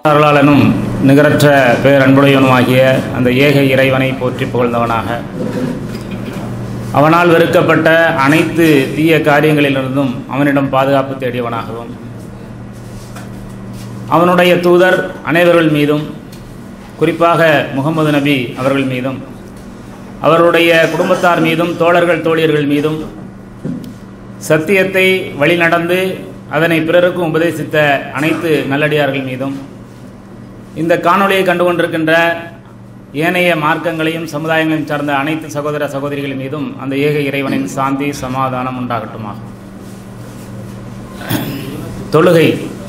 அருளாளனும் நிகரற்ற பேரன்புடையவனுமாகிய அந்த ஏக இறைவனை போற்றி புகழ்ந்தவனாக அவனால் வெறுக்கப்பட்ட அனைத்து தீய காரியங்களிலிருந்தும் அவனிடம் பாதுகாப்பு தேடியவனாகவும் அவனுடைய தூதர் அனைவர்கள் மீதும் குறிப்பாக முகமது நபி அவர்கள் மீதும் அவருடைய குடும்பத்தார் மீதும் தோழர்கள் தோழியர்கள் மீதும் சத்தியத்தை வழிநடந்து அதனை பிறருக்கும் உபதேசித்த அனைத்து நல்லடியார்கள் மீதும் இந்த காணொளியை கண்டு கொண்டிருக்கின்ற ஏனைய மார்க்கங்களையும் சமுதாயங்களையும் சார்ந்த அனைத்து சகோதர சகோதரிகள் மீதும் அந்த ஏக இறைவனின் சாந்தி சமாதானம் உண்டாகட்டுமாக தொழுகை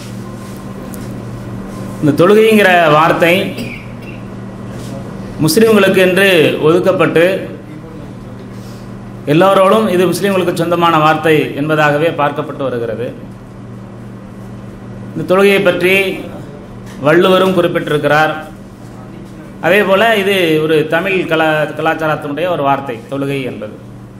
இந்த தொழுகைங்கிற வார்த்தை முஸ்லிம்களுக்கு என்று ஒதுக்கப்பட்டு எல்லோரோடும் இது முஸ்லிம்களுக்கு சொந்தமான வார்த்தை என்பதாகவே பார்க்கப்பட்டு வருகிறது இந்த தொழுகையை பற்றி வள்ளுவரும் குறிப்பிட்டிருக்கிறார் அதே போல் இது ஒரு தமிழ் கலா கலாச்சாரத்தினுடைய ஒரு வார்த்தை தொழுகை என்பது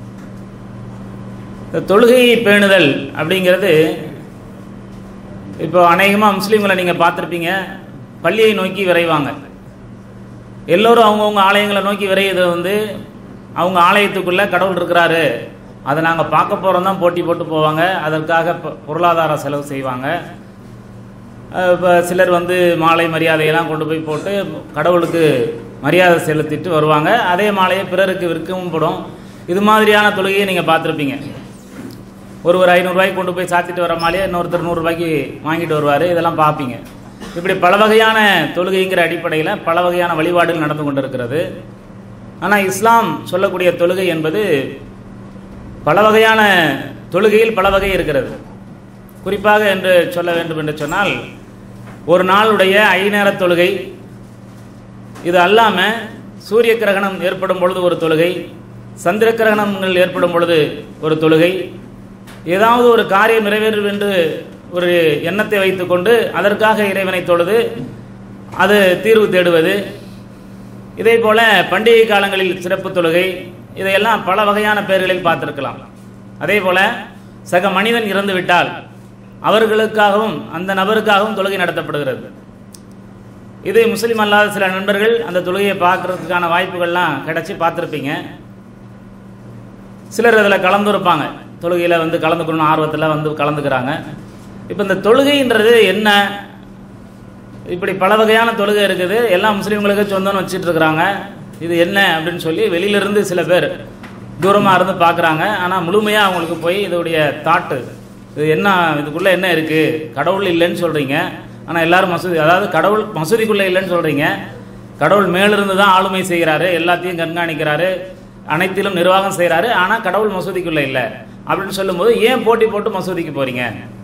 இந்த தொழுகையை பேணுதல் அப்படிங்கிறது இப்போ அநேகமாக முஸ்லீம்களை நீங்கள் பார்த்துருப்பீங்க பள்ளியை நோக்கி விரைவாங்க எல்லோரும் அவங்கவுங்க ஆலயங்களை நோக்கி விரையது வந்து அவங்க ஆலயத்துக்குள்ளே கடவுள் இருக்கிறாரு அதை நாங்கள் பார்க்க போகிறோம் தான் போட்டி போட்டு போவாங்க அதற்காக பொருளாதார செலவு செய்வாங்க இப்போ சிலர் வந்து மாலை மரியாதையெல்லாம் கொண்டு போய் போட்டு கடவுளுக்கு மரியாதை செலுத்திட்டு வருவாங்க அதே மாலையை பிறருக்கு விற்கவும் படும் இது மாதிரியான தொழுகையை நீங்கள் பார்த்துருப்பீங்க ஒருவர் ஐநூறுரூவாய்க்கு கொண்டு போய் சாத்திட்டு வர மாலையை இன்னொருத்தர் நூறுரூவாய்க்கு வாங்கிட்டு வருவார் இதெல்லாம் பார்ப்பீங்க இப்படி பல வகையான தொழுகைங்கிற அடிப்படையில் பல வகையான வழிபாடுகள் நடந்து கொண்டிருக்கிறது ஆனால் இஸ்லாம் சொல்லக்கூடிய தொழுகை என்பது பல வகையான தொழுகையில் பல வகை இருக்கிறது குறிப்பாக என்று சொல்ல வேண்டும் என்று சொன்னால் ஒரு நாளுடைய ஐநேர தொழுகை இது அல்லாமல் சூரிய கிரகணம் ஏற்படும் பொழுது ஒரு தொழுகை சந்திர கிரகணங்கள் ஏற்படும் பொழுது ஒரு தொழுகை ஏதாவது ஒரு காரியம் நிறைவேறும் என்று ஒரு எண்ணத்தை வைத்துக்கொண்டு அதற்காக இறைவனை தொழுது அது தீர்வு தேடுவது இதே போல பண்டிகை காலங்களில் சிறப்பு தொழுகை இதையெல்லாம் பல வகையான பெயர்களில் பார்த்திருக்கலாம் அதே போல சக மனிதன் இறந்து விட்டால் அவர்களுக்காகவும் அந்த நபருக்காகவும் தொழுகை நடத்தப்படுகிறது இது முஸ்லீம் அல்லாத சில நண்பர்கள் அந்த தொழுகையை பார்க்கறதுக்கான வாய்ப்புகள்லாம் கிடைச்சி பார்த்துருப்பீங்க சிலர் அதில் கலந்துருப்பாங்க தொழுகையில் வந்து கலந்துக்கணும் ஆர்வத்தில் வந்து கலந்துக்கிறாங்க இப்போ இந்த தொழுகைன்றது என்ன இப்படி பல வகையான தொழுகை இருக்குது எல்லா முஸ்லீம்களுக்கு சொந்தம்னு வச்சுட்டு இருக்கிறாங்க இது என்ன அப்படின்னு சொல்லி வெளியிலிருந்து சில பேர் தூரமாக இருந்து பார்க்குறாங்க ஆனால் முழுமையாக அவங்களுக்கு போய் இதோடைய தாட்டு இது என்ன இதுக்குள்ளே என்ன இருக்குது கடவுள் இல்லைன்னு சொல்கிறீங்க ஆனால் எல்லாரும் மசூதி அதாவது கடவுள் மசூதிக்குள்ளே இல்லைன்னு சொல்கிறீங்க கடவுள் மேலிருந்து தான் ஆளுமை செய்கிறாரு எல்லாத்தையும் கண்காணிக்கிறாரு அனைத்திலும் நிர்வாகம் செய்கிறாரு ஆனால் கடவுள் மசூதிக்குள்ளே இல்லை அப்படின்னு சொல்லும்போது ஏன் போட்டி போட்டு மசூதிக்கு போகிறீங்க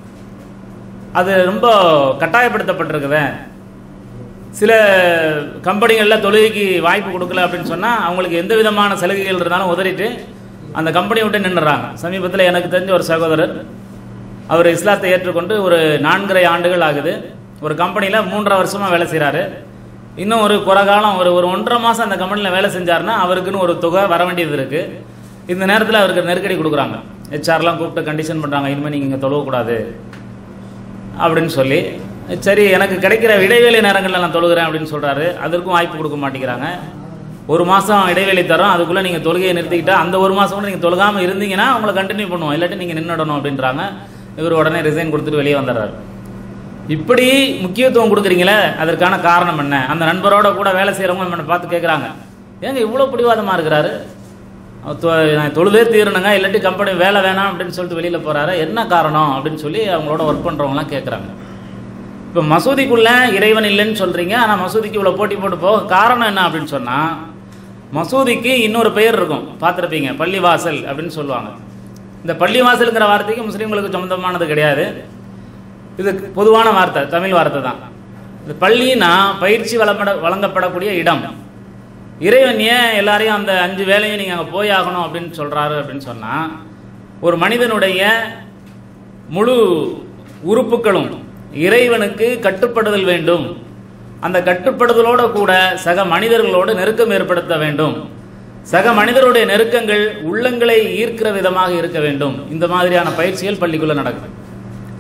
அது ரொம்ப கட்டாயப்படுத்தப்பட்டிருக்குது சில கம்பெனிகளில் தொழுகைக்கு வாய்ப்பு கொடுக்கல அப்படின்னு சொன்னால் அவங்களுக்கு எந்த விதமான சலுகைகள் இருந்தாலும் உதறிட்டு அந்த கம்பெனி விட்டு நின்றுறாங்க சமீபத்தில் எனக்கு தெரிஞ்ச ஒரு சகோதரர் அவர் இஸ்லாத்தை ஏற்றுக்கொண்டு ஒரு நான்கரை ஆண்டுகள் ஆகுது ஒரு கம்பெனியில் மூன்றரை வருஷமாக வேலை செய்கிறாரு இன்னும் ஒரு குறை காலம் ஒரு ஒரு ஒன்றரை மாதம் அந்த கம்பெனியில் வேலை செஞ்சாருன்னா அவருக்குன்னு ஒரு தொகை வர வேண்டியது இருக்குது இந்த நேரத்தில் அவருக்கு நெருக்கடி கொடுக்குறாங்க ஹெச்ஆர்லாம் கூப்பிட்டு கண்டிஷன் பண்ணுறாங்க இனிமேல் நீங்கள் இங்கே தொழுவக்கூடாது அப்படின்னு சொல்லி சரி எனக்கு கிடைக்கிற இடைவேளை நேரங்களில் நான் தொழுகிறேன் அப்படின்னு சொல்கிறாரு அதற்கும் வாய்ப்பு கொடுக்க மாட்டேங்கிறாங்க ஒரு மாதம் இடைவேளை தரோம் அதுக்குள்ளே நீங்கள் தொழுகையை நிறுத்திக்கிட்டா அந்த ஒரு மாதம் கூட நீங்கள் தொழுகாமல் இருந்தீங்கன்னா உங்களை கண்டினியூ பண்ணுவோம் இல்லாட்டி நீங்கள் நின்றுடணும் அப்படின்றாங்க இவர் உடனே ரிசைன் கொடுத்துட்டு வெளியே வந்துடுறாரு இப்படி முக்கியத்துவம் கொடுக்குறீங்களே அதற்கான காரணம் என்ன அந்த நண்பரோட கூட வேலை செய்கிறவங்க நம்மளை பார்த்து கேட்குறாங்க ஏங்க இவ்வளோ பிடிவாதமாக இருக்கிறாரு நான் தொழுதே தீரணுங்க இல்லாட்டி கம்பெனி வேலை வேணாம் அப்படின்னு சொல்லிட்டு வெளியில் போகிறாரு என்ன காரணம் அப்படின்னு சொல்லி அவங்களோட ஒர்க் பண்ணுறவங்களாம் கேட்குறாங்க இப்போ மசூதிக்குள்ளே இறைவன் இல்லைன்னு சொல்கிறீங்க ஆனால் மசூதிக்கு இவ்வளோ போட்டி போட்டு போக காரணம் என்ன அப்படின்னு சொன்னால் மசூதிக்கு இன்னொரு பெயர் இருக்கும் பார்த்துருப்பீங்க பள்ளிவாசல் அப்படின்னு சொல்லுவாங்க இந்த பள்ளிவாசலுங்கிற வார்த்தைக்கு முஸ்லீம்களுக்கு சொந்தமானது கிடையாது இது பொதுவான வார்த்தை தமிழ் வார்த்தை தான் இந்த பள்ளினா பயிற்சி வளப்பட வழங்கப்படக்கூடிய இடம் இறைவன் ஏன் எல்லாரையும் அந்த அஞ்சு வேலையும் நீங்கள் அங்கே போய் ஆகணும் அப்படின்னு சொல்கிறாரு அப்படின்னு சொன்னால் ஒரு மனிதனுடைய முழு உறுப்புகளும் இறைவனுக்கு கட்டுப்படுதல் வேண்டும் அந்த கட்டுப்படுதலோடு கூட சக மனிதர்களோடு நெருக்கம் ஏற்படுத்த வேண்டும் சக மனிதருடைய நெருக்கங்கள் உள்ளங்களை ஈர்க்கிற விதமாக இருக்க வேண்டும் இந்த மாதிரியான பயிற்சிகள் பள்ளிக்குள்ளே நடக்குது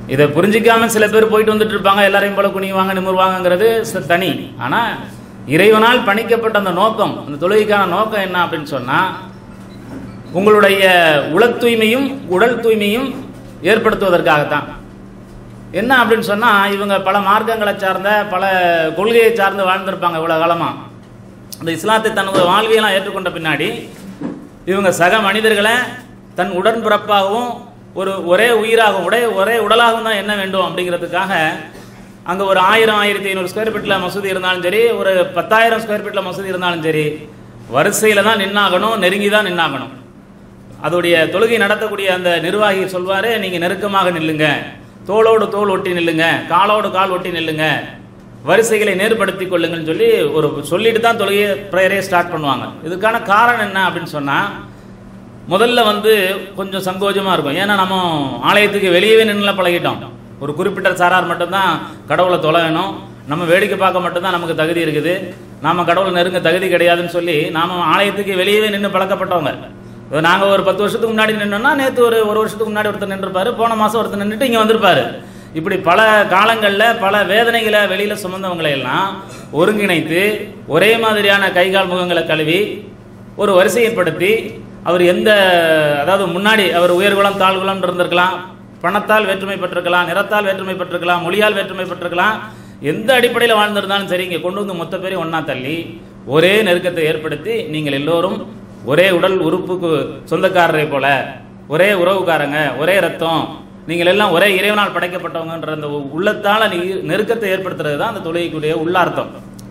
இதை புரிஞ்சிக்காம சில பேர் போயிட்டு வந்துட்டு இருப்பாங்க எல்லாரையும் போல குனிவாங்க நிமிர்வாங்கங்கிறது ச- தனி ஆனா இறைவனால் பணிக்கப்பட்ட அந்த நோக்கம் அந்த தொழுகைக்கான நோக்கம் என்ன அப்படின்னு சொன்னா உங்களுடைய உள தூய்மையும் உடல் தூய்மையும் ஏற்படுத்துவதற்காகத்தான் என்ன அப்படின்னு சொன்னா இவங்க பல மார்க்கங்களை சார்ந்த பல கொள்கையை சார்ந்து வாழ்ந்திருப்பாங்க இவ்வளவு காலமா அந்த இஸ்லாத்தை தனது வாழ்வியெல்லாம் ஏற்றுக்கொண்ட பின்னாடி இவங்க சக மனிதர்களை தன் உடன்பிறப்பாகவும் ஒரு ஒரே உயிராகவும் ஒரே ஒரே உடலாகவும் தான் என்ன வேண்டும் அப்படிங்கிறதுக்காக அங்கே ஒரு ஆயிரம் ஆயிரத்தி ஐநூறு ஸ்கொயர் ஃபீட்டில் மசூதி இருந்தாலும் சரி ஒரு பத்தாயிரம் ஸ்கொயர் ஃபீட்டில் மசூதி இருந்தாலும் சரி வரிசையில் தான் நின்னாகணும் நெருங்கி தான் நின்னாகணும் அதோடைய தொழுகை நடத்தக்கூடிய அந்த நிர்வாகி சொல்வாரு நீங்க நெருக்கமாக நில்லுங்க தோளோடு தோள் ஒட்டி நில்லுங்க காலோடு கால் ஒட்டி நில்லுங்க வரிசைகளை நேர்படுத்திக் கொள்ளுங்கன்னு சொல்லி ஒரு சொல்லிட்டு தான் தொழுகையை ப்ரேயரே ஸ்டார்ட் பண்ணுவாங்க இதுக்கான காரணம் என்ன அப்படின்னு சொன்னா முதல்ல வந்து கொஞ்சம் சங்கோஜமா இருக்கும் ஏன்னா நம்ம ஆலயத்துக்கு வெளியவே நின்று பழகிட்டோம் ஒரு குறிப்பிட்ட சாரார் மட்டும்தான் கடவுளை தொலையணும் நம்ம வேடிக்கை பார்க்க மட்டும்தான் நமக்கு தகுதி இருக்குது நாம கடவுளை நெருங்க தகுதி கிடையாதுன்னு சொல்லி நாம ஆலயத்துக்கு வெளியவே நின்று பழக்கப்பட்டவங்க இப்ப நாங்க ஒரு பத்து வருஷத்துக்கு முன்னாடி நின்னோம்னா நேத்து ஒரு ஒரு வருஷத்துக்கு முன்னாடி ஒருத்தர் நின்றுப்பாரு போன மாசம் ஒருத்தர் நின்றுட்டு இங்க வந்திருப்பாரு இப்படி பல காலங்கள்ல பல வேதனைகளை வெளியில சுமந்தவங்களை எல்லாம் ஒருங்கிணைத்து ஒரே மாதிரியான கைகால் முகங்களை கழுவி ஒரு வரிசையைப்படுத்தி அவர் எந்த அதாவது முன்னாடி அவர் உயர்குலம் தாழ்குலம் இருந்திருக்கலாம் பணத்தால் வேற்றுமை பெற்றிருக்கலாம் நிறத்தால் வேற்றுமை பெற்றிருக்கலாம் மொழியால் வேற்றுமை பெற்றிருக்கலாம் எந்த அடிப்படையில் வாழ்ந்திருந்தாலும் சரி இங்கே கொண்டு வந்து மொத்த பேரையும் ஒண்ணா தள்ளி ஒரே நெருக்கத்தை ஏற்படுத்தி நீங்கள் எல்லோரும் ஒரே உடல் உறுப்புக்கு சொந்தக்காரரை போல ஒரே உறவுக்காரங்க ஒரே ரத்தம் நீங்கள் எல்லாம் ஒரே இறைவனால் படைக்கப்பட்டவங்கன்ற அந்த உள்ளத்தால நீ நெருக்கத்தை ஏற்படுத்துறது தான் அந்த தொழுகைக்குரிய உள்ளார்த்தம்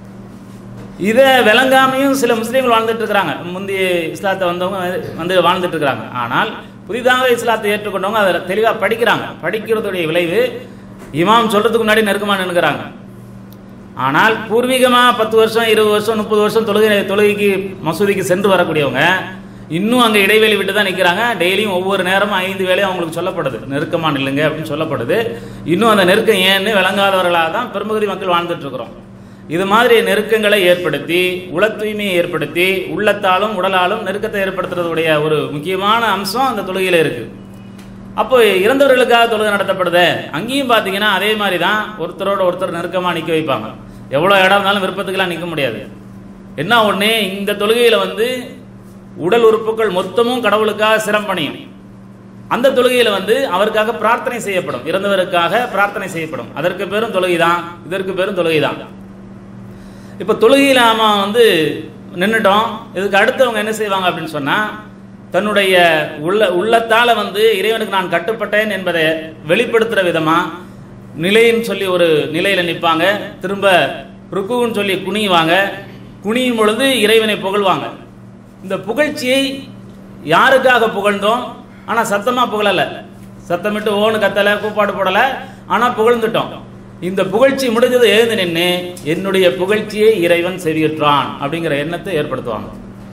இதை விளங்காமையும் சில முஸ்லீம்கள் வாழ்ந்துட்டு இருக்கிறாங்க முந்தைய இஸ்லாத்தை வந்தவங்க வந்து வாழ்ந்துட்டு இருக்கிறாங்க ஆனால் புதிதாக இஸ்லாத்தை ஏற்றுக்கொண்டவங்க அதை தெளிவாக படிக்கிறாங்க படிக்கிறதுடைய விளைவு இமாம் சொல்றதுக்கு முன்னாடி நெருக்கமாக நின்னுக்கிறாங்க ஆனால் பூர்வீகமாக பத்து வருஷம் இருபது வருஷம் முப்பது வருஷம் தொழுகை தொழுகைக்கு மசூதிக்கு சென்று வரக்கூடியவங்க இன்னும் அங்கே இடைவெளி விட்டு தான் நிற்கிறாங்க டெய்லியும் ஒவ்வொரு நேரமும் ஐந்து வேலையும் அவங்களுக்கு சொல்லப்படுது நெருக்கமா நில்லுங்க அப்படின்னு சொல்லப்படுது இன்னும் அந்த நெருக்கம் ஏன்னு விளங்காதவர்களாக தான் பெரும்பகுதி மக்கள் வாழ்ந்துட்டு இருக்கிறோம் இது மாதிரி நெருக்கங்களை ஏற்படுத்தி உள தூய்மையை ஏற்படுத்தி உள்ளத்தாலும் உடலாலும் நெருக்கத்தை ஏற்படுத்துறதுடைய ஒரு முக்கியமான அம்சம் அந்த தொழுகையில இருக்கு அப்போ இறந்தவர்களுக்காக தொழுகை நடத்தப்படுதே அங்கேயும் பார்த்தீங்கன்னா அதே மாதிரி தான் ஒருத்தரோட ஒருத்தர் நெருக்கமாக நிற்க வைப்பாங்க எவ்வளோ இடம் இருந்தாலும் விருப்பத்துக்கெல்லாம் நிற்க முடியாது என்ன ஒன்று இந்த தொழுகையில் வந்து உடல் உறுப்புகள் மொத்தமும் கடவுளுக்காக சிரம்பணியும் அந்த தொழுகையில் வந்து அவருக்காக பிரார்த்தனை செய்யப்படும் இறந்தவருக்காக பிரார்த்தனை செய்யப்படும் அதற்கு பேரும் தொழுகை தான் இதற்கு பேரும் தொழுகை தான் இப்போ தொழுகையில் நாம வந்து நின்றுட்டோம் இதுக்கு அடுத்தவங்க என்ன செய்வாங்க அப்படின்னு சொன்னால் தன்னுடைய உள்ள உள்ளத்தால வந்து இறைவனுக்கு நான் கட்டுப்பட்டேன் என்பதை வெளிப்படுத்துகிற விதமாக நிலைன்னு சொல்லி ஒரு நிலையில் நிற்பாங்க திரும்ப ருக்குன்னு சொல்லி குனியுவாங்க குனியும் பொழுது இறைவனை புகழ்வாங்க இந்த புகழ்ச்சியை யாருக்காக புகழ்ந்தோம் ஆனால் சத்தமாக புகழலை சத்தமிட்டு ஓன்னு கத்தலை கூப்பாடு போடலை ஆனால் புகழ்ந்துட்டோம் இந்த புகழ்ச்சி முடிஞ்சது எழுந்து நின்று என்னுடைய புகழ்ச்சியை இறைவன் செவியுற்றான் அப்படிங்கிற எண்ணத்தை ஏற்படுத்துவாங்க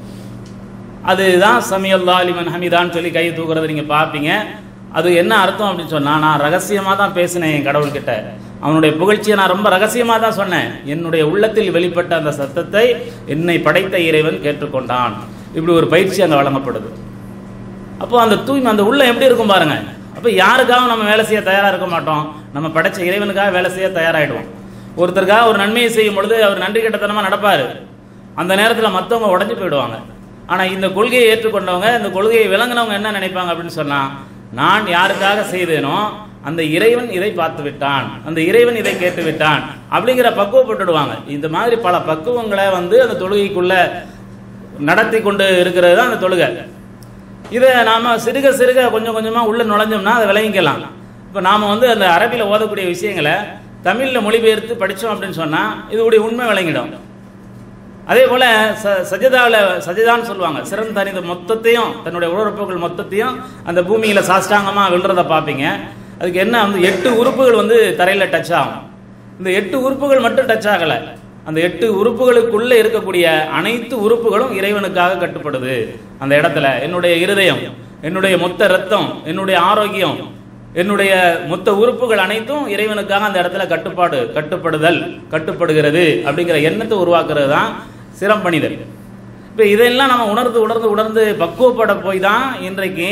அதுதான் சமியல்லா அலிமன் ஹமீதான்னு சொல்லி கை தூக்குறதை நீங்க பார்ப்பீங்க அது என்ன அர்த்தம் அப்படின்னு சொன்னா நான் ரகசியமா தான் பேசினேன் என் கடவுள்கிட்ட அவனுடைய புகழ்ச்சியை நான் ரொம்ப ரகசியமா தான் சொன்னேன் என்னுடைய உள்ளத்தில் வெளிப்பட்ட அந்த சத்தத்தை என்னை படைத்த இறைவன் கேட்டுக்கொண்டான் இப்படி ஒரு பயிற்சி அங்கே வழங்கப்படுது அப்போ அந்த தூய்மை அந்த உள்ள எப்படி இருக்கும் பாருங்க அப்போ யாருக்காகவும் நம்ம வேலை செய்ய தயாரா இருக்க மாட்டோம் நம்ம படைச்ச இறைவனுக்காக வேலை செய்ய தயாராயிடுவோம் ஒருத்தருக்காக ஒரு நன்மையை செய்யும் பொழுது அவர் நன்றி கெட்டத்தனமா நடப்பாரு அந்த நேரத்தில் மற்றவங்க உடஞ்சு போயிடுவாங்க ஆனா இந்த கொள்கையை ஏற்றுக்கொண்டவங்க இந்த கொள்கையை விளங்கினவங்க என்ன நினைப்பாங்க அப்படின்னு சொன்னா நான் யாருக்காக செய்தேனோ அந்த இறைவன் இதை பார்த்து விட்டான் அந்த இறைவன் இதை கேட்டு விட்டான் அப்படிங்கிற பக்குவப்பட்டுடுவாங்க இந்த மாதிரி பல பக்குவங்களை வந்து அந்த தொழுகைக்குள்ள நடத்தி கொண்டு இருக்கிறது தான் அந்த தொழுகை இதை நாம சிறுக சிறுக கொஞ்சம் கொஞ்சமா உள்ள நுழைஞ்சோம்னா அதை விளங்கிக்கலாம் இப்போ நாம வந்து அந்த அரபியில் ஓதக்கூடிய விஷயங்களை தமிழில் மொழிபெயர்த்து படித்தோம் அப்படின்னு சொன்னா இதோடைய உண்மை விளங்கிடும் அதே போல ச சஜிதாவில் சஜிதான்னு சொல்லுவாங்க சிறந்த தனித மொத்தத்தையும் தன்னுடைய உடற்புகள் மொத்தத்தையும் அந்த பூமியில சாஷ்டாங்கமா விழுறத பார்ப்பீங்க அதுக்கு என்ன வந்து எட்டு உறுப்புகள் வந்து தரையில டச் ஆகும் இந்த எட்டு உறுப்புகள் மட்டும் டச் ஆகல அந்த எட்டு உறுப்புகளுக்குள்ள இருக்கக்கூடிய அனைத்து உறுப்புகளும் இறைவனுக்காக கட்டுப்படுது அந்த இடத்துல என்னுடைய இருதயம் என்னுடைய மொத்த ரத்தம் என்னுடைய ஆரோக்கியம் என்னுடைய மொத்த உறுப்புகள் அனைத்தும் இறைவனுக்காக அந்த இடத்துல கட்டுப்பாடு கட்டுப்படுதல் கட்டுப்படுகிறது அப்படிங்கிற எண்ணத்தை உருவாக்குறது தான் சிரம்பணிதல் இப்போ இதெல்லாம் நம்ம உணர்ந்து உணர்ந்து உணர்ந்து பக்குவப்பட போய் தான் இன்றைக்கு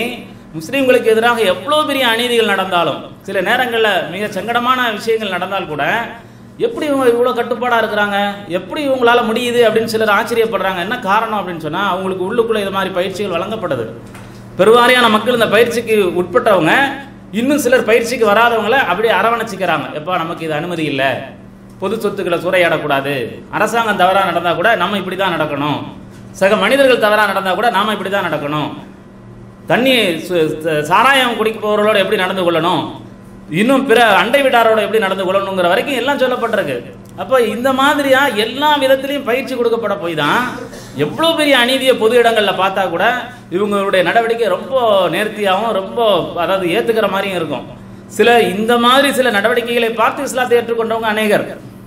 முஸ்லீம்களுக்கு எதிராக எவ்வளோ பெரிய அநீதிகள் நடந்தாலும் சில நேரங்களில் மிக சங்கடமான விஷயங்கள் நடந்தால் கூட எப்படி இவங்க இவ்வளோ கட்டுப்பாடாக இருக்கிறாங்க எப்படி இவங்களால முடியுது அப்படின்னு சிலர் ஆச்சரியப்படுறாங்க என்ன காரணம் அப்படின்னு சொன்னால் அவங்களுக்கு உள்ளுக்குள்ளே இது மாதிரி பயிற்சிகள் வழங்கப்படுது பெருவாரியான மக்கள் இந்த பயிற்சிக்கு உட்பட்டவங்க இன்னும் சிலர் பயிற்சிக்கு வராதவங்களை அப்படியே அரவணைச்சிக்கிறாங்க எப்பா நமக்கு இது அனுமதி இல்லை பொது சொத்துக்களை சூறையாடக்கூடாது அரசாங்கம் தவறாக நடந்தால் கூட நம்ம இப்படி தான் நடக்கணும் சக மனிதர்கள் தவறாக நடந்தால் கூட நாம இப்படி தான் நடக்கணும் தண்ணி சு- ச- சாராயம் குடிக்க போகிறவர்களோட எப்படி நடந்து கொள்ளணும் இன்னும் பிற அண்டை வீட்டாரோட எப்படி நடந்து கொள்ளணுங்கிற வரைக்கும் எல்லாம் சொல்லப்பட்டிருக்கு அப்போ இந்த மாதிரியா எல்லா விதத்திலையும் பயிற்சி கொடுக்கப்பட போய் தான் எவ்வளோ பெரிய அநீதியை பொது இடங்களில் பார்த்தா கூட இவங்களுடைய நடவடிக்கை ரொம்ப நேர்த்தியாகவும் ரொம்ப அதாவது ஏற்றுக்கிற மாதிரியும் இருக்கும் சில இந்த மாதிரி சில நடவடிக்கைகளை பார்த்து இஸ்லாத்தை ஏற்றுக்கொண்டவங்க அநேகர்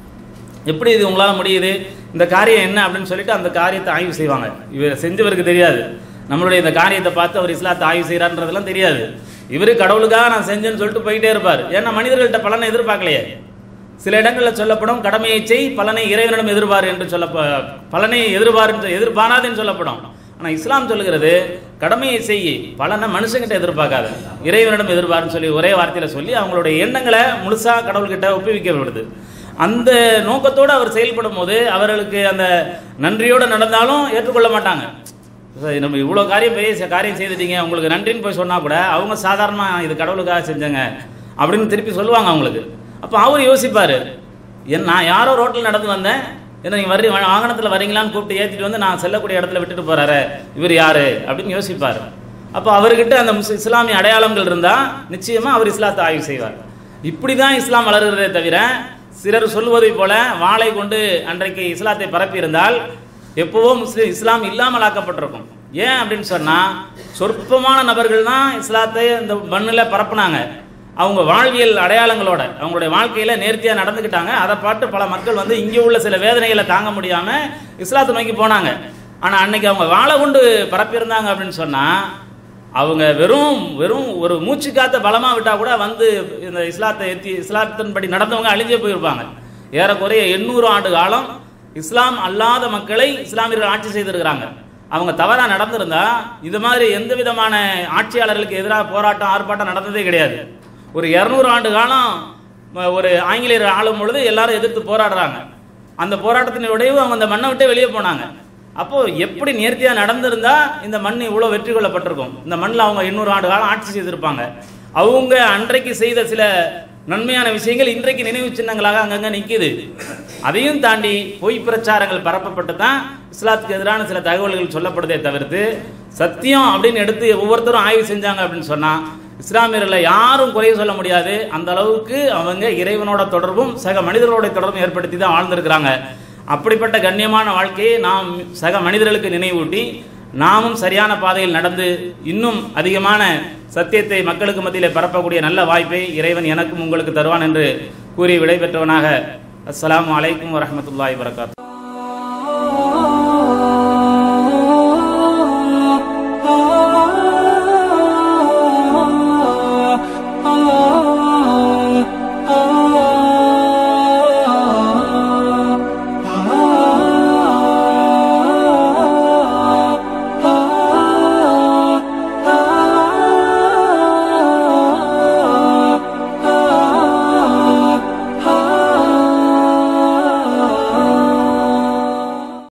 எப்படி இது உங்களால் முடியுது இந்த காரியம் என்ன அப்படின்னு சொல்லிட்டு அந்த காரியத்தை ஆய்வு செய்வாங்க இவர் செஞ்சவருக்கு தெரியாது நம்மளுடைய இந்த காரியத்தை பார்த்து அவர் இஸ்லாத்தை ஆய்வு செய்கிறான்றதெல்லாம் தெரியாது இவர் கடவுளுக்காக நான் செஞ்சேன்னு சொல்லிட்டு போயிட்டே இருப்பார் ஏன்னா மனிதர்கள்ட்ட பலனை எதிர்பார்க்கலையே சில இடங்களில் சொல்லப்படும் கடமையை செய் பலனை இறைவனிடம் எதிர்பார் என்று சொல்ல பலனை எதிர்பார் என்று எதிர்பாராதுன்னு சொல்லப்படும் ஆனால் இஸ்லாம் சொல்லுகிறது கடமையை செய் பலனை மனுஷங்கிட்ட எதிர்பார்க்காத இறைவனிடம் எதிர்பார்ன்னு சொல்லி ஒரே வார்த்தையில் சொல்லி அவங்களுடைய எண்ணங்களை முழுசா கடவுள்கிட்ட ஒப்புவிக்கப்படுது அந்த நோக்கத்தோடு அவர் செயல்படும் போது அவர்களுக்கு அந்த நன்றியோடு நடந்தாலும் ஏற்றுக்கொள்ள மாட்டாங்க சரி, நம்ம இவ்வளோ காரியம் பெரிய காரியம் செய்துட்டீங்க உங்களுக்கு நன்றின்னு போய் சொன்னா கூட அவங்க சாதாரணமாக இது கடவுளுக்காக செஞ்சங்க அப்படின்னு திருப்பி சொல்லுவாங்க அவங்களுக்கு அப்போ அவர் யோசிப்பார் என் நான் யாரோ ரோட்டில் நடந்து வந்தேன் என்ன நீங்கள் வர்றீ வாகனத்தில் வரீங்களான்னு கூப்பிட்டு ஏற்றிட்டு வந்து நான் செல்லக்கூடிய இடத்துல விட்டுட்டு போறாரு இவர் யாரு அப்படின்னு யோசிப்பார் அப்போ அவர்கிட்ட அந்த முஸ் இஸ்லாமிய அடையாளங்கள் இருந்தால் நிச்சயமாக அவர் இஸ்லாத்தை ஆய்வு செய்வார் இப்படி தான் இஸ்லாம் வளருகிறதே தவிர சிலர் சொல்வதைப் போல வாளை கொண்டு அன்றைக்கு இஸ்லாத்தை பரப்பியிருந்தால் எப்பவோ முஸ்லீம் இஸ்லாம் இல்லாமல் ஆக்கப்பட்டிருக்கும் ஏன் அப்படின்னு சொன்னால் சொற்பமான நபர்கள் தான் இஸ்லாத்தை இந்த மண்ணில் பரப்புனாங்க அவங்க வாழ்வியல் அடையாளங்களோட அவங்களுடைய வாழ்க்கையில் நேர்த்தியாக நடந்துக்கிட்டாங்க அதை பார்த்து பல மக்கள் வந்து இங்கே உள்ள சில வேதனைகளை தாங்க முடியாமல் இஸ்லாத்தை நோக்கி போனாங்க ஆனால் அன்னைக்கு அவங்க வாழை கொண்டு பரப்பியிருந்தாங்க அப்படின்னு சொன்னால் அவங்க வெறும் வெறும் ஒரு மூச்சு காத்த பலமாக விட்டால் கூட வந்து இந்த இஸ்லாத்தை எத்தி இஸ்லாத்தின்படி நடந்தவங்க அழிஞ்சே போயிருப்பாங்க ஏறக்குறைய எண்ணூறு ஆண்டு காலம் இஸ்லாம் அல்லாத மக்களை இஸ்லாமியர்கள் ஆட்சி செய்திருக்கிறாங்க அவங்க தவறாக நடந்திருந்தா இது மாதிரி எந்த விதமான ஆட்சியாளர்களுக்கு எதிராக போராட்டம் ஆர்ப்பாட்டம் நடந்ததே கிடையாது ஒரு இரநூறு ஆண்டு காலம் ம- ஒரு ஆங்கிலேயர் ஆளும் பொழுது எல்லாரும் எதிர்த்து போராடுறாங்க அந்த போராட்டத்தின் விளைவு அவங்க அந்த மண்ணை விட்டே வெளியே போனாங்க அப்போ எப்படி நேர்த்தியா நடந்திருந்தா இந்த மண் இவ்வளோ வெற்றி கொள்ளப்பட்டிருக்கும் இந்த மண்ணில் அவங்க எண்ணூறு ஆண்டு காலம் ஆட்சி செய்திருப்பாங்க அவங்க அன்றைக்கு செய்த சில நன்மையான விஷயங்கள் இன்றைக்கு நினைவு சின்னங்களாக அங்கங்க நிக்குது அதையும் தாண்டி பொய் பிரச்சாரங்கள் பரப்பப்பட்டு தான் இஸ்லாத்துக்கு எதிரான சில தகவல்கள் சொல்லப்படுதே தவிர்த்து சத்தியம் அப்படின்னு எடுத்து ஒவ்வொருத்தரும் ஆய்வு செஞ்சாங்க அப்படின்னு சொன்னா இஸ்லாமியர்களை யாரும் குறை சொல்ல முடியாது அந்த அளவுக்கு அவங்க இறைவனோட தொடர்பும் சக மனிதர்களோட தொடர்பும் ஏற்படுத்தி தான் வாழ்ந்திருக்கிறாங்க அப்படிப்பட்ட கண்ணியமான வாழ்க்கையை நாம் சக மனிதர்களுக்கு நினைவூட்டி நாமும் சரியான பாதையில் நடந்து இன்னும் அதிகமான சத்தியத்தை மக்களுக்கு மத்தியிலே பரப்பக்கூடிய நல்ல வாய்ப்பை இறைவன் எனக்கும் உங்களுக்கு தருவான் என்று கூறி விடைபெற்றவனாக அஸ்ஸலாமு அலைக்கும் வரஹ்மத்துல்லாஹி வரகாத்து